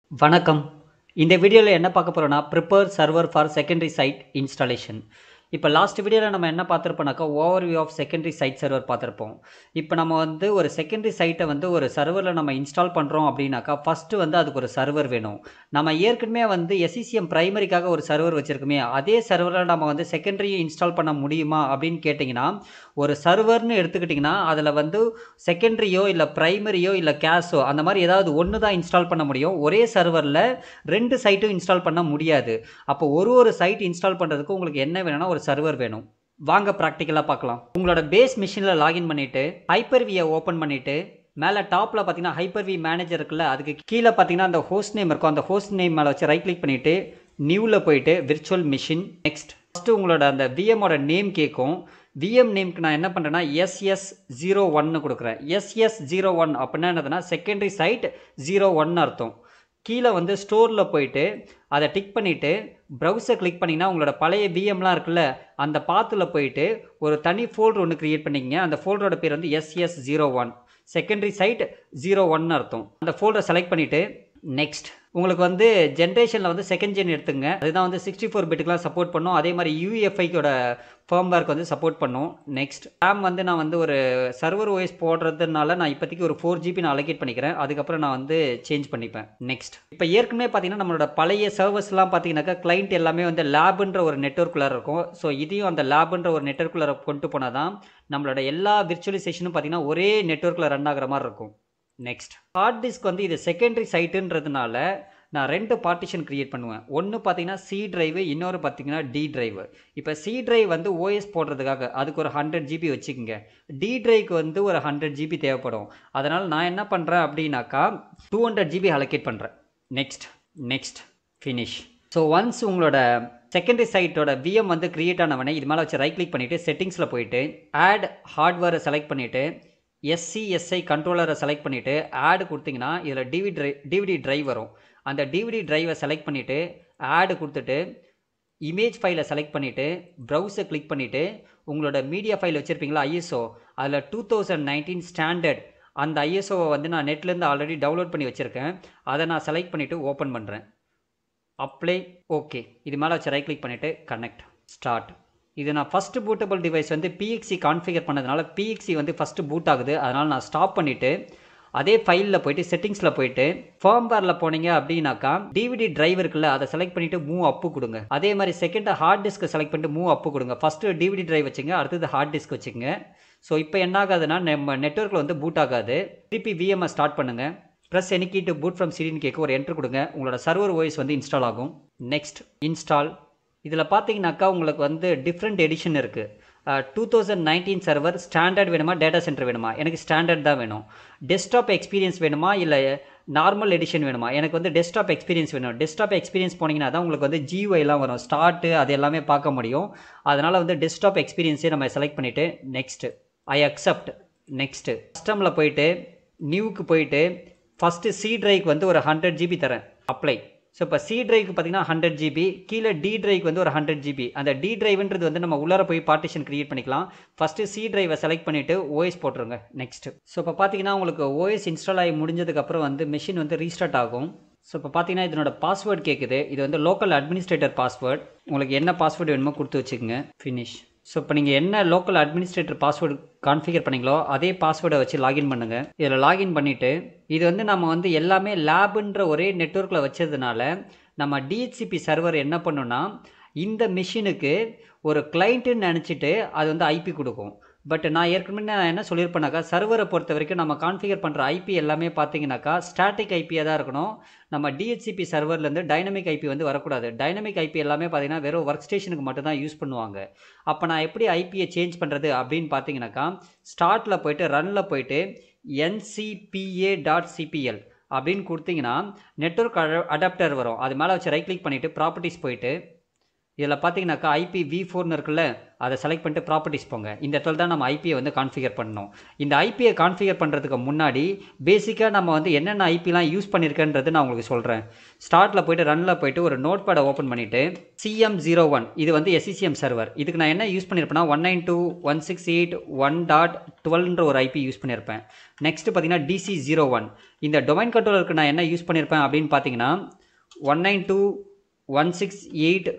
வணக்கம் இந்த வீடியோவில் என்ன பார்க்க போகிறோன்னா prepare server for secondary site installation இப்போ லாஸ்ட் வீடியோவில் நம்ம என்ன பார்த்துருப்போம்னாக்கா over view of secondary site server பார்த்துருப்போம் இப்போ நம்ம வந்து ஒரு செகண்டரி சைட்டை வந்து ஒரு சர்வரில் நம்ம இன்ஸ்டால் பண்ணுறோம் அப்படின்னாக்கா ஃபஸ்ட்டு வந்து அதுக்கு ஒரு சர்வர் வேணும் நம்ம ஏற்கனவே வந்து எஸ்இசிஎம் பிரைமரிக்காக ஒரு சர்வர் வச்சுருக்கோமே அதே சர்வரில் நம்ம வந்து செகண்டரியை இன்ஸ்டால் பண்ண முடியுமா அப்படின்னு கேட்டிங்கன்னா ஒரு சர்வர்னு எடுத்துக்கிட்டிங்கன்னா அதில் வந்து செகண்டரியோ இல்லை ப்ரைமரியோ இல்லை கேஷோ அந்த மாதிரி ஏதாவது ஒன்று தான் இன்ஸ்டால் பண்ண முடியும் ஒரே சர்வரில் ரெண்டு சைட்டும் இன்ஸ்டால் பண்ண முடியாது அப்போ ஒரு ஒரு சைட் இன்ஸ்டால் பண்ணுறதுக்கு உங்களுக்கு என்ன வேணும்னா ஒரு சர்வர் வேணும் வாங்க ப்ராக்டிக்கலாக பார்க்கலாம் உங்களோட பேஸ் மிஷினில் லாகின் பண்ணிவிட்டு ஹைப்பர் வியை ஓப்பன் பண்ணிவிட்டு மேலே டாப்பில் பார்த்தீங்கன்னா ஹைப்பர் வி மேனேஜர் இருக்குல்ல அதுக்கு கீழே பார்த்தீங்கன்னா அந்த ஹோஸ்ட் நேம் இருக்கும் அந்த ஹோஸ்ட் நேம் மேலே வச்சு ரைட் கிளிக் பண்ணிவிட்டு நியூவில் போயிட்டு விர்ச்சுவல் மிஷின் நெக்ஸ்ட் ஃபஸ்ட்டு உங்களோட அந்த விஎம்மோட நேம் கேட்கும் விஎம் நேம்க்கு நான் என்ன பண்ணுறேன்னா எஸ்எஸ் ஜீரோ ஒன்னு கொடுக்குறேன் எஸ்எஸ் ஜீரோ ஒன் அப்படின்னா என்னதுன்னா செகண்டரி சைட் ஜீரோ ஒன்னு அர்த்தம் கீழே வந்து ஸ்டோரில் போயிட்டு அதை டிக் பண்ணிவிட்டு ப்ரௌசர் கிளிக் பண்ணிங்கன்னா உங்களோட பழைய விஎம்லாம் இருக்குல்ல அந்த பாத்தில் போயிட்டு ஒரு தனி ஃபோல்டர் ஒன்று க்ரியேட் பண்ணிக்கங்க அந்த ஃபோல்டரோட பேர் வந்து SS zero one secondary site zero ஒன்னு அர்த்தம் அந்த ஃபோல்டரை செலக்ட் பண்ணிவிட்டு நெக்ஸ்ட் உங்களுக்கு வந்து ஜென்ரேஷனில் வந்து செகண்ட் ஜென் எடுத்துங்க அதுதான் வந்து சிக்ஸ்டி ஃபோர் பிட்டுக்கெலாம் சப்போர்ட் பண்ணும் அதே மாதிரி யூஎஃப்ஐக்கோட ஃபேம் ஒர்க் வந்து சப்போர்ட் பண்ணும் நெக்ஸ்ட் ரேம் வந்து நான் வந்து ஒரு சர்வர் ஓஎஸ் போடுறதுனால நான் இப்போதைக்கு ஒரு ஃபோர் ஜிபி நான் அலோகேட் பண்ணிக்கிறேன் அதுக்கப்புறம் நான் வந்து சேஞ்ச் பண்ணிப்பேன் நெக்ஸ்ட் இப்போ ஏற்கனவே பார்த்தீங்கன்னா நம்மளோட பழைய சர்வர்ஸ்லாம் பார்த்தீங்கன்னாக்கா கிளைண்ட் எல்லாமே வந்து லேபுன்ற ஒரு நெட்ஒர்க்குள்ளே இருக்கும் ஸோ இதையும் அந்த லேபுன்ற ஒரு நெட்ஒர்க்குள்ளே கொண்டு போனால் தான் நம்மளோட எல்லா விர்ச்சுவலைசேஷனும் பார்த்தீங்கன்னா ஒரே நெட்ஒர்க்கில் ரன் ஆகிற மாதிரி இருக்கும் நெக்ஸ்ட் ஹார்ட் டிஸ்க் வந்து இது செகண்டரி சைட்டுன்றதுனால நான் ரெண்டு பார்ட்டிஷன் க்ரியேட் பண்ணுவேன் ஒன்று பார்த்தீங்கன்னா சி டிரைவு இன்னொரு பார்த்தீங்கன்னா டி டிரைவு இப்போ சி டிரைவ் வந்து ஓஎஸ் போடுறதுக்காக அதுக்கு ஒரு ஹண்ட்ரட் ஜிபி வச்சுக்கோங்க டி டிரைவ்க்கு வந்து ஒரு ஹண்ட்ரட் ஜிபி தேவைப்படும் அதனால் நான் என்ன பண்ணுறேன் அப்படின்னாக்கா டூ ஹண்ட்ரட் ஜிபி அலோகேட் பண்ணுறேன் next next finish so once உங்களோட செகண்டரி சைட்டோட விஎம் வந்து க்ரியேட் ஆனவனே இது மேலே வச்சு ரைட் கிளிக் பண்ணிவிட்டு செட்டிங்ஸில் போயிட்டு ஆட் ஹார்ட்வேரை செலக்ட் பண்ணிவிட்டு எஸ்சிஎஸ்ஐ கண்ட்ரோலரை செலக்ட் பண்ணிவிட்டு ஆடு கொடுத்தீங்கன்னா இதில் டிவி ட்ரை டிவிடி ட்ரைவ் வரும் அந்த டிவிடி ட்ரைவை செலக்ட் பண்ணிவிட்டு ஆடு கொடுத்துட்டு இமேஜ் ஃபைலை செலக்ட் பண்ணிவிட்டு ப்ரௌசர் கிளிக் பண்ணிவிட்டு உங்களோட மீடியா ஃபைல் வச்சுருப்பீங்களா ஐஎஸ்ஓ அதில் டூ தௌசண்ட் நைன்டீன் ஸ்டாண்டர்ட் அந்த ஐஎஸ்ஓவை வந்து நான் நெட்லேருந்து ஆல்ரெடி டவுன்லோட் பண்ணி வச்சுருக்கேன் அதை நான் செலக்ட் பண்ணிவிட்டு ஓப்பன் பண்ணுறேன் அப்ளை ஓகே இது மேலே வச்சு ரைட் கிளிக் பண்ணிவிட்டு கனெக்ட் ஸ்டார்ட் இது நான் ஃபஸ்ட்டு பூட்டபிள் டிவைஸ் வந்து பிஎக்சி கான்ஃபிகர் பண்ணதுனால பிஎக்சி வந்து ஃபஸ்ட்டு பூட் ஆகுது அதனால் நான் ஸ்டாப் பண்ணிவிட்டு அதே ஃபைலில் போயிட்டு செட்டிங்ஸில் போயிட்டு ஃபேர்ம்வேரில் போனீங்க அப்படின்னாக்கா டிவிடி டிரைவ் இருக்குல்ல அதை செலக்ட் பண்ணிவிட்டு மூவ் அப்பு கொடுங்க அதே மாதிரி செகண்ட் ஹார்ட் டிஸ்க்கு செலக்ட் பண்ணிட்டு மூவ் அப்பு கொடுங்க ஃபஸ்ட்டு டிவிடி டிரைவ் வச்சுங்க அடுத்தது ஹார்ட் டிஸ்க் வச்சுங்க ஸோ இப்போ என்ன ஆகாதுன்னா நம்ம நெட்ஒர்க்கில் வந்து பூட் ஆகாது திருப்பி விஎம்ஐ ஸ்டார்ட் பண்ணுங்கள் press any key to boot from சிடின்னு கேட்க ஒரு என்ட்ரு கொடுங்க உங்களோட சர்வர் வாய்ஸ் வந்து இன்ஸ்டால் ஆகும் நெக்ஸ்ட் இன்ஸ்டால் இதில் பார்த்தீங்கன்னாக்கா உங்களுக்கு வந்து டிஃப்ரெண்ட் எடிஷன் இருக்குது two thousand nineteen server standard வேணுமா டேட்டா சென்டர் வேணுமா எனக்கு ஸ்டாண்டர்ட் தான் வேணும் டெஸ்க்டாப் எக்ஸ்பீரியன்ஸ் வேணுமா இல்லை நார்மல் எடிஷன் வேணுமா எனக்கு வந்து டெஸ்க்டாப் எக்ஸ்பீரியன்ஸ் வேணும் டெஸ்க்டாப் எக்ஸ்பீரியன்ஸ் போனீங்கன்னா தான் உங்களுக்கு வந்து ஜிஒய்லாம் வரும் ஸ்டார்ட்டு அது எல்லாமே பார்க்க முடியும் அதனால் வந்து டெஸ்க்டாப் எக்ஸ்பீரியன்ஸே நம்ம செலக்ட் பண்ணிவிட்டு நெக்ஸ்ட்டு ஐ அக்செப்ட் நெக்ஸ்ட்டு சிஸ்டமில் போயிட்டு நியூக்கு போயிட்டு ஃபஸ்ட்டு சி ட்ரைவ்க்கு வந்து ஒரு ஹண்ட்ரட் ஜிபி தரேன் அப்ளை ஸோ இப்போ சி ட்ரைவ்க்கு பார்த்தீங்கன்னா ஹண்ட்ரட் ஜிபி கீழே டி ட்ரைவ்க்கு வந்து ஒரு ஹண்ட்ரட் ஜிபி அந்த டி ட்ரைவ்ன்றது வந்து நம்ம உள்ளார போய் பார்ட்டிஷன் க்ரியேட் பண்ணிக்கலாம் ஃபஸ்ட்டு சி ட்ரைவை செலக்ட் பண்ணிவிட்டு ஓஎஸ் போட்டுருங்க நெக்ஸ்ட்டு ஸோ இப்போ பார்த்தீங்கன்னா உங்களுக்கு ஓஎஸ் இன்ஸ்டால் ஆகி முடிஞ்சதுக்கப்புறம் வந்து மிஷின் வந்து ரீஸ்டார்ட் ஆகும் ஸோ இப்போ பார்த்தீங்கன்னா இதனோட பாஸ்வேர்டு கேட்குது இது வந்து லோக்கல் அட்மினிஸ்ட்ரேட்டர் பாஸ்வேர்ட் உங்களுக்கு என்ன பாஸ்வேர்டு வேணுமோ கொடுத்து வச்சுக்கோங்க ஃபினிஷ் ஸோ இப்போ நீங்கள் என்ன லோக்கல் அட்மினிஸ்ட்ரேட்டர் பாஸ்வேர்டு கான்ஃபிகர் பண்ணீங்களோ அதே பாஸ்வேர்டை வச்சு லாகின் பண்ணுங்கள் இதில் லாகின் பண்ணிவிட்டு இது வந்து நம்ம வந்து எல்லாமே லேபுன்ற ஒரே நெட்ஒர்க்கில் வச்சதுனால நம்ம டிஹெச்சிபி சர்வர் என்ன பண்ணுன்னா இந்த மிஷினுக்கு ஒரு கிளைண்ட்டுன்னு நினச்சிட்டு அது வந்து ஐபி கொடுக்கும் பட் நான் ஏற்கனவே நான் என்ன சொல்லியிருப்பேனாக்கா சர்வரை பொறுத்த வரைக்கும் நம்ம கான்ஃபிகர் பண்ணுற ஐபி எல்லாமே பார்த்தீங்கன்னாக்கா ஸ்டாட்டிக் ஐபியாக தான் இருக்கணும் நம்ம டிஹெச்சிபி சர்வர்லேருந்து டைனமிக் ஐபி வந்து வரக்கூடாது டைனமிக் ஐபி எல்லாமே பார்த்தீங்கன்னா வெறும் ஒர்க் ஸ்டேஷனுக்கு மட்டும் தான் யூஸ் பண்ணுவாங்க அப்போ நான் எப்படி ஐபியை சேஞ்ச் பண்ணுறது அப்படின்னு பார்த்தீங்கன்னாக்கா ஸ்டார்ட்டில் போயிட்டு ரனில் போயிட்டு என்சிபிஏ டாட் சிபிஎல் அப்படின்னு கொடுத்தீங்கன்னா நெட்ஒர்க் அடாப்டர் வரும் அது மேலே வச்சு ரைட் கிளிக் பண்ணிவிட்டு ப்ராப்பர்ட்டிஸ் போயிட்டு இதில் பார்த்தீங்கன்னாக்கா ஐபி வி ஃபோர்னு இருக்குல்ல அதை செலக்ட் பண்ணிட்டு ப்ராப்பர்ட்டிஸ் போங்க இந்த இடத்துல தான் நம்ம ஐபியை வந்து கான்ஃபிகர் பண்ணணும் இந்த ஐபியை கான்ஃபிகர் பண்ணுறதுக்கு முன்னாடி பேசிக்காக நம்ம வந்து என்னென்ன ஐபிலாம் யூஸ் பண்ணியிருக்கேன்றது நான் உங்களுக்கு சொல்கிறேன் ஸ்டார்ட்டில் போயிட்டு ரன்னில் போயிட்டு ஒரு நோட் பேடை ஓப்பன் பண்ணிவிட்டு சிஎம் ஜீரோ ஒன் இது வந்து எஸ்சிசிஎம் சர்வர் இதுக்கு நான் என்ன யூஸ் பண்ணியிருப்பேன்னா one nine two one six eight one dot டுவெல்ன்ற ஒரு ஐபி யூஸ் பண்ணியிருப்பேன் நெக்ஸ்ட் பார்த்தீங்கன்னா டிசி ஜீரோ ஒன் இந்த டொமைன் கண்ட்ரோலருக்கு நான் என்ன யூஸ் பண்ணியிருப்பேன் அப்படின்னு பார்த்தீங்கன்னா one nine two one six eight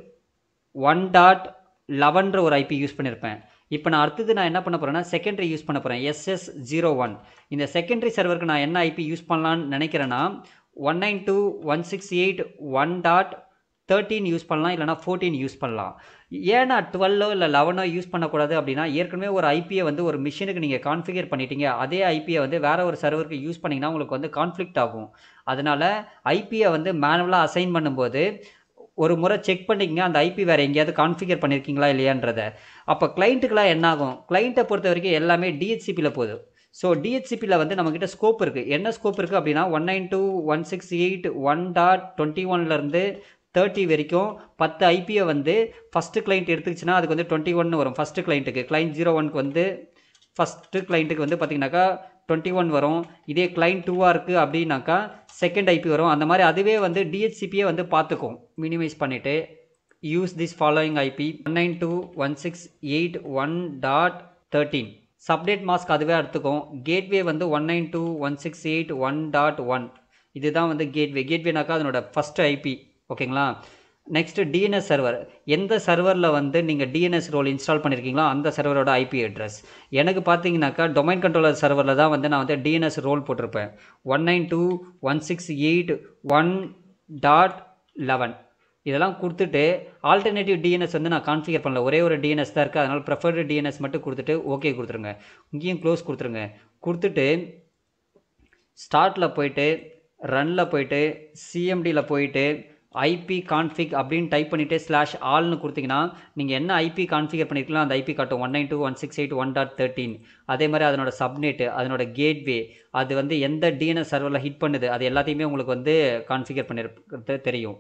one dot லெவன்ற ஒரு ஐபி யூஸ் பண்ணியிருப்பேன் இப்போ நான் அடுத்தது நான் என்ன பண்ண போகிறேன்னா செகண்டரி யூஸ் பண்ண போகிறேன் எஸ்எஸ் ஜீரோ ஒன் இந்த செகண்டரி சர்வருக்கு நான் என்ன ஐபி யூஸ் பண்ணலான்னு நினைக்கிறேன்னா one nine two one six eight one dot thirteen use பண்ணலாம் இல்லைனா ஃபோர்டீன் யூஸ் பண்ணலாம் ஏன்னா டுவெல்லோ இல்லை லெவனோ யூஸ் பண்ணக்கூடாது அப்படின்னா ஏற்கனவே ஒரு ஐபியை வந்து ஒரு மிஷினுக்கு நீங்கள் கான்ஃபிகர் பண்ணிட்டீங்க அதே ஐபியை வந்து வேறு ஒரு சர்வருக்கு யூஸ் பண்ணிங்கன்னா உங்களுக்கு வந்து கான்ஃப்ளிக்ட் ஆகும் அதனால் ஐபியை வந்து மேனுவலாக அசைன் பண்ணும்போது ஒரு முறை செக் பண்ணிக்கங்க அந்த ஐபி வேறு எங்கேயாவது கான்ஃபிகர் பண்ணியிருக்கீங்களா இல்லையான்றதை அப்போ கிளைண்ட்டுக்கெலாம் என்ன ஆகும் கிளைண்ட்டை பொறுத்த வரைக்கும் எல்லாமே டிஹெச்சிபியில் போகுது ஸோ டிஹெச்சிபியில் வந்து நம்மக்கிட்ட ஸ்கோப் இருக்குது என்ன ஸ்கோப் இருக்குது அப்படின்னா one nine two one six eight one dot twenty ஒன்லேருந்து தேர்ட்டி வரைக்கும் பத்து ஐபியை வந்து ஃபஸ்ட்டு கிளைண்ட் எடுத்துக்கிச்சுன்னா அதுக்கு வந்து டுவெண்ட்டி ஒன் வரும் ஃபஸ்ட்டு கிளைண்ட்டுக்கு கிளைண்ட் ஜீரோ ஒனுக்கு வந்து ஃபஸ்ட்டு கிளைண்ட்டுக்கு வந்து பார்த்திங்கனாக்கா டுவெண்ட்டி ஒன் வரும் இதே கிளைண்ட் டூவாக இருக்குது அப்படின்னாக்கா செகண்ட் ஐபி வரும் அந்த மாதிரி அதுவே வந்து டிஹெச்சிபியே வந்து பார்த்துக்கும் மினிமைஸ் பண்ணிவிட்டு use this following IP one nine two one six eight one dot thirteen subnet mask அதுவே எடுத்துக்கும் கேட்வே வந்து one nine two one six eight one dot one இதுதான் வந்து கேட்வே கேட்வேனாக்கா அதனோட ஃபஸ்ட்டு ஐபி ஓகேங்களா நெக்ஸ்ட்டு டிஎன்எஸ் சர்வர் எந்த சர்வரில் வந்து நீங்கள் டிஎன்எஸ் ரோல் இன்ஸ்டால் பண்ணியிருக்கீங்களோ அந்த சர்வரோட ஐபி அட்ரஸ் எனக்கு பார்த்தீங்கன்னாக்கா டொமைன் கண்ட்ரோலர் சர்வரில் தான் வந்து நான் வந்து டிஎன்எஸ் ரோல் போட்டிருப்பேன் one nine two one six eight one dot eleven இதெல்லாம் கொடுத்துட்டு ஆல்டர்னேட்டிவ் டிஎன்எஸ் வந்து நான் கான்ஃபிகர் பண்ணல ஒரே ஒரு டிஎன்எஸ் தான் இருக்குது அதனால் ப்ரெஃபர்டு டிஎன்எஸ் மட்டும் கொடுத்துட்டு ஓகே கொடுத்துருங்க இங்கேயும் க்ளோஸ் கொடுத்துருங்க கொடுத்துட்டு ஸ்டார்ட்டில் போயிட்டு ரனில் போயிட்டு சிஎம்டியில் போயிட்டு ஐபி கான்ஃபிக் அப்படின்னு டைப் பண்ணிவிட்டு ஸ்லாஷ் ஆல்னு கொடுத்தீங்கன்னா நீங்கள் என்ன ஐபி கான்ஃபிகர் பண்ணியிருக்கலாம் அந்த ஐபி காட்டும் one nine two one six eight one dot thirteen அதே மாதிரி அதனோட சப்நெட்டு அதனோட கேட்வே அது வந்து எந்த டிஎன்எஸ் சர்வரில் ஹிட் பண்ணுது அது எல்லாத்தையுமே உங்களுக்கு வந்து கான்ஃபிகர் பண்ணியிருக்கிறது தெரியும்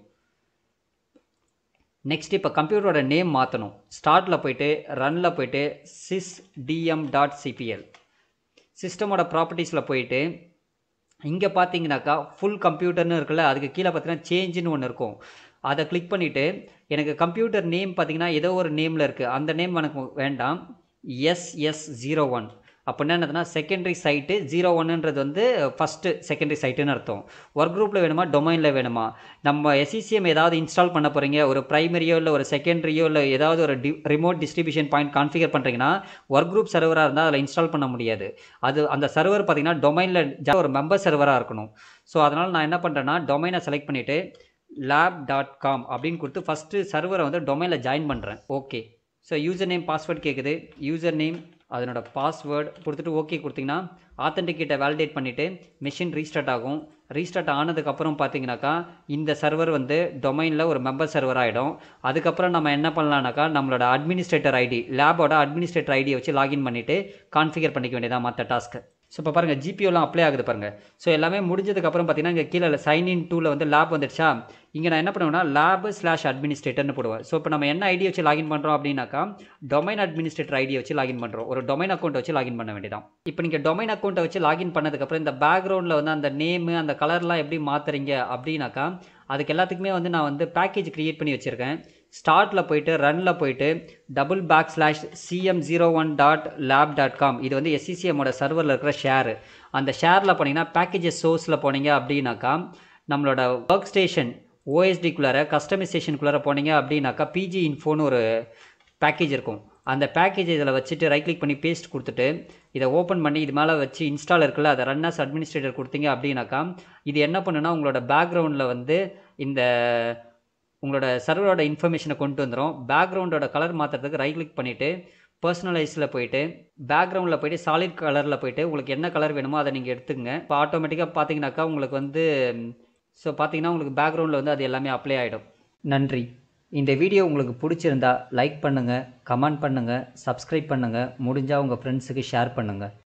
நெக்ஸ்ட் இப்போ கம்ப்யூட்டரோட நேம் மாற்றணும் ஸ்டார்ட்டில் போயிட்டு ரனில் போயிட்டு சிஸ் டிஎம் டாட் சிபிஎல் சிஸ்டமோட ப்ராப்பர்ட்டிஸில் போயிட்டு இங்கே பார்த்தீங்கன்னாக்கா ஃபுல் கம்ப்யூட்டர்னு இருக்குல்ல அதுக்கு கீழே பார்த்தீங்கன்னா சேஞ்சுன்னு ஒன்று இருக்கும் அதை கிளிக் பண்ணிவிட்டு எனக்கு கம்ப்யூட்டர் நேம் பார்த்தீங்கன்னா ஏதோ ஒரு நேமில் இருக்குது அந்த நேம் எனக்கு வேண்டாம் எஸ்எஸ் ஜீரோ ஒன் அப்படின்னா என்னதுன்னா செகண்டரி சைட்டு ஜீரோ ஒன்னுன்றது வந்து ஃபஸ்ட்டு செகண்டரி சைட்டுன்னு அர்த்தம் ஒர்க் குரூப்பில் வேணுமா டொமைனில் வேணுமா நம்ம எஸ்இசிஎம் ஏதாவது இன்ஸ்டால் பண்ண போகிறீங்க ஒரு ப்ரைமரியோ இல்லை ஒரு செகண்டரியோ இல்லை ஏதாவது ஒரு டி ரிமோட் டிஸ்ட்ரிபியூஷன் பாயிண்ட் கான்ஃபிகர் பண்ணுறீங்கன்னா ஒர்க் குரூப் சர்வராக இருந்தால் அதில் இன்ஸ்டால் பண்ண முடியாது அது அந்த சர்வர் பார்த்தீங்கன்னா டொமைனில் ஒரு மெம்பர் சர்வராக இருக்கணும் ஸோ அதனால் நான் என்ன பண்ணுறேன்னா டொமைனை செலக்ட் பண்ணிவிட்டு லேப் டாட் காம் அப்படின்னு கொடுத்து ஃபஸ்ட்டு சர்வரை வந்து டொமைனில் ஜாயின் பண்ணுறேன் okay so user name password கேட்குது யூசர் நேம் அதனோட பாஸ்வேர்டு கொடுத்துட்டு ஓகே கொடுத்தீங்கன்னா ஆத்தென்டிகேட்டை வேலிடேட் பண்ணிவிட்டு மிஷின் ரீஸ்டார்ட் ஆகும் ரீஸ்டார்ட் ஆனதுக்கப்புறம் பார்த்தீங்கன்னாக்கா இந்த சர்வர் வந்து டொமைனில் ஒரு மெம்பர் சர்வர் ஆகிடும் அதுக்கப்புறம் நம்ம என்ன பண்ணலாம்னாக்கா நம்மளோட அட்மினிஸ்ட்ரேட்டர் ஐடி லேபோட அட்மினிஸ்ட்ரேட்டர் ஐடியை வச்சு லாகின் பண்ணிவிட்டு கான்ஃபிகர் பண்ணிக்க வேண்டியதான் மற்ற டாஸ்க்கு ஸோ இப்போ பாருங்கள் ஜிபிஓலாம் அப்ளை ஆகுது பாருங்கள் ஸோ எல்லாமே முடிஞ்சதுக்கப்புறம் பார்த்தீங்கன்னா இங்கே கீழே சைன் இன் டூவில் வந்து லேப் வந்துடுச்சா இங்கே நான் என்ன பண்ணுவேன்னா லேப் ஸ்லாஷ் அட்மினிஸ்ட்ரேட்டர்னு போடுவேன் ஸோ இப்போ நம்ம என்ன ஐடி வச்சு லாகின் பண்ணுறோம் அப்படின்னாக்கா டொமைன் அட்மினிஸ்ட்ரேட்டர் ஐடியை வச்சு லாகின் பண்ணுறோம் ஒரு டொமைன் அக்கௌண்ட் வச்சு லாகின் பண்ண வேண்டியதான் இப்போ நீங்கள் டொமைன் அக்கௌண்ட்டை வச்சு லாகின் பண்ணதுக்கப்புறம் இந்த பேக்ரவுண்டில் வந்து அந்த நேமு அந்த கலர்லாம் எப்படி மாற்றுறீங்க அப்படின்னாக்கா அதுக்கு எல்லாத்துக்குமே வந்து நான் வந்து பேக்கேஜ் க்ரியேட் பண்ணி வச்சுருக்கேன் ஸ்டார்ட்டில் போயிட்டு ரனில் போயிட்டு double back slash CM zero one dot lab dot com இது வந்து எஸ்சிசிஎம்மோட சர்வரில் இருக்கிற ஷேரு அந்த ஷேரில் போனீங்கன்னா பேக்கேஜஸ் சோர்ஸில் போனீங்க அப்படின்னாக்கா நம்மளோட ஒர்க் ஸ்டேஷன் ஓஎஸ்டிக்குள்ளார கஸ்டமைசேஷனுக்குள்ளார போனீங்க அப்படின்னாக்கா பிஜி இன்ஃபோன்னு ஒரு பேக்கேஜ் இருக்கும் அந்த பேக்கேஜ் இதில் வச்சுட்டு ரைட் கிளிக் பண்ணி பேஸ்ட் கொடுத்துட்டு இதை ஓப்பன் பண்ணி இது மேலே வச்சு இன்ஸ்டால் இருக்குல்ல அதை ரன் அஸ் அட்மினிஸ்ட்ரேட்டர் கொடுத்தீங்க அப்படின்னாக்கா இது என்ன பண்ணுன்னா உங்களோட பேக்ரவுண்டில் வந்து இந்த உங்களோட சர்வரோட இன்ஃபர்மேஷனை கொண்டு வந்துடும் பேக்ரவுண்டோட கலர் மாற்றுறதுக்கு ரைட் கிளிக் பண்ணிவிட்டு பர்சனலைஸில் போயிட்டு பேக்ரவுண்டில் போயிட்டு சாலிட் கலரில் போயிட்டு உங்களுக்கு என்ன கலர் வேணுமோ அதை நீங்கள் எடுத்துங்க இப்போ ஆட்டோமேட்டிக்காக பார்த்தீங்கன்னாக்கா உங்களுக்கு வந்து ஸோ பார்த்தீங்கன்னா உங்களுக்கு பேக்ரவுண்டில் வந்து அது எல்லாமே அப்ளை ஆகிடும் நன்றி இந்த வீடியோ உங்களுக்கு பிடிச்சிருந்தா லைக் பண்ணுங்கள் கமெண்ட் பண்ணுங்கள் சப்ஸ்கிரைப் பண்ணுங்கள் முடிஞ்சால் உங்கள் ஃப்ரெண்ட்ஸுக்கு ஷேர் பண்ணுங்கள்